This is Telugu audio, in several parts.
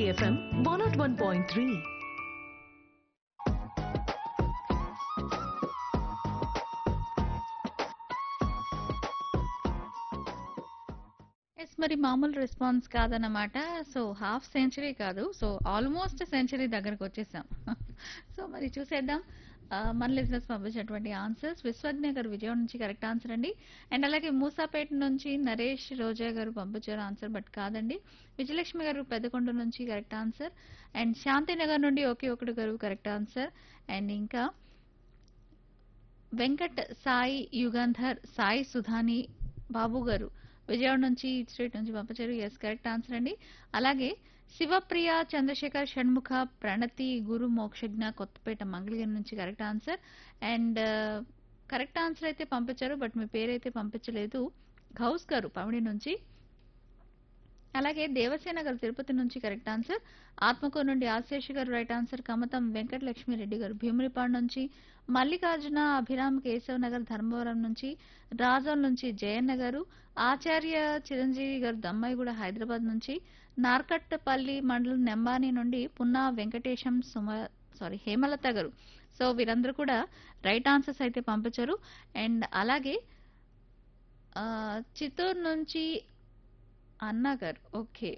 FM one not one point three yes మరి మామూలు రెస్పాన్స్ కాదన్నమాట సో హాఫ్ సెంచరీ కాదు సో ఆల్మోస్ట్ సెంచరీ దగ్గరకు వచ్చేసాం సో మరి చూసేద్దాం ఆ, మన లిజినెస్ పంపించినటువంటి ఆన్సర్స్ విశ్వజ్ఞ గారు విజయవాడ నుంచి కరెక్ట్ ఆన్సర్ అండి అండ్ అలాగే మూసాపేట నుంచి నరేష్ రోజా గారు పంపించారు ఆన్సర్ బట్ కాదండి విజయలక్ష్మి గారు పెద్దకొండ నుంచి కరెక్ట్ ఆన్సర్ అండ్ శాంతినగర్ నుండి ఒకే ఒకటి గారు కరెక్ట్ ఆన్సర్ అండ్ ఇంకా వెంకట్ సాయి యుగంధర్ సాయి సుధాని బాబు గారు విజయవాడ నుంచి స్ట్రీట్ నుంచి పంపించారు ఎస్ కరెక్ట్ ఆన్సర్ అండి అలాగే శివప్రియ చంద్రశేఖర్ షణ్ముఖ ప్రణతి గురు మోక్షజ్ఞ కొత్తపేట మంగళగిరి నుంచి correct answer and correct answer అయితే పంపించారు బట్ మీ పేరైతే పంపించలేదు గౌస్ గారు పమిడి నుంచి అలాగే దేవసేన గారు తిరుపతి నుంచి కరెక్ట్ ఆన్సర్ ఆత్మకూరు నుండి ఆశేష్ గారు రైట్ ఆన్సర్ కమతం వెంకట లక్ష్మీరెడ్డి గారు భీమునిపాడు నుంచి మల్లికార్జున అభిరామ్ కేశవ్ నగర్ ధర్మవరం నుంచి రాజోల్ నుంచి జయన్న గారు ఆచార్య చిరంజీవి గారు దమ్మాయిగూడ హైదరాబాద్ నుంచి నార్కట్పల్లి మండలం నెంబాని నుండి పున్నా వెంకటేశం సుమ సారీ హేమలత గారు సో వీరందరూ కూడా రైట్ ఆన్సర్స్ అయితే పంపించారు అండ్ అలాగే ఆ, చిత్తూరు నుంచి అన్న గారు ఓకే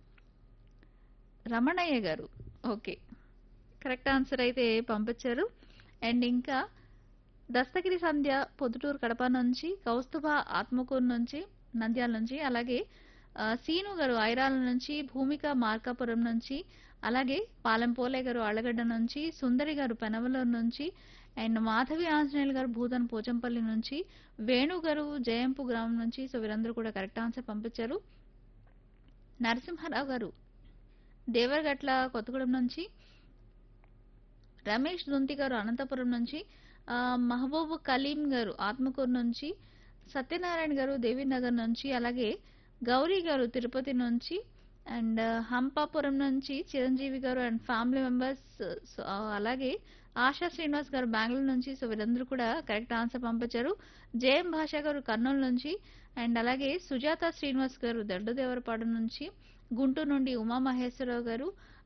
రమణయ్య గారు ఓకే కరెక్ట్ ఆన్సర్ అయితే పంపించారు అండ్ ఇంకా దస్తగిరి సంధ్య పొద్దుటూరు కడప నుంచి కౌస్తుభ ఆత్మకూరు నుంచి నంద్యాల నుంచి అలాగే ఆ, సీను గారు ఐరాల నుంచి భూమిక మార్కాపురం నుంచి అలాగే పాలెంపోలే గారు అళ్ళగడ్డ నుంచి సుందరి గారు పెనవలూరు నుంచి అండ్ మాధవి ఆంజనేయులు గారు భూదన్ పోచంపల్లి నుంచి వేణు గారు జయంపు గ్రామం నుంచి సో వీరందరూ కూడా కరెక్ట్ ఆన్సర్ పంపించారు నరసింహారావు గారు దేవరగట్ల కొత్తగూడెం నుంచి రమేష్ దుంతి గారు అనంతపురం నుంచి ఆ, మహబూబ్ కలీం గారు ఆత్మకూరు నుంచి సత్యనారాయణ గారు దేవీనగర్ నుంచి అలాగే గౌరీ గారు తిరుపతి నుంచి అండ్ హంపాపురం నుంచి చిరంజీవి గారు అండ్ ఫ్యామిలీ మెంబర్స్ అలాగే ఆశా శ్రీనివాస్ గారు బెంగళూరు నుంచి సో వీరందరూ కూడా కరెక్ట్ ఆన్సర్ పంపించారు జేఎం భాష గారు కర్నూలు నుంచి అండ్ అలాగే సుజాత శ్రీనివాస్ గారు దడ్డదేవరపాడు నుంచి గుంటూరు నుండి ఉమామహేశ్వరరావు గారు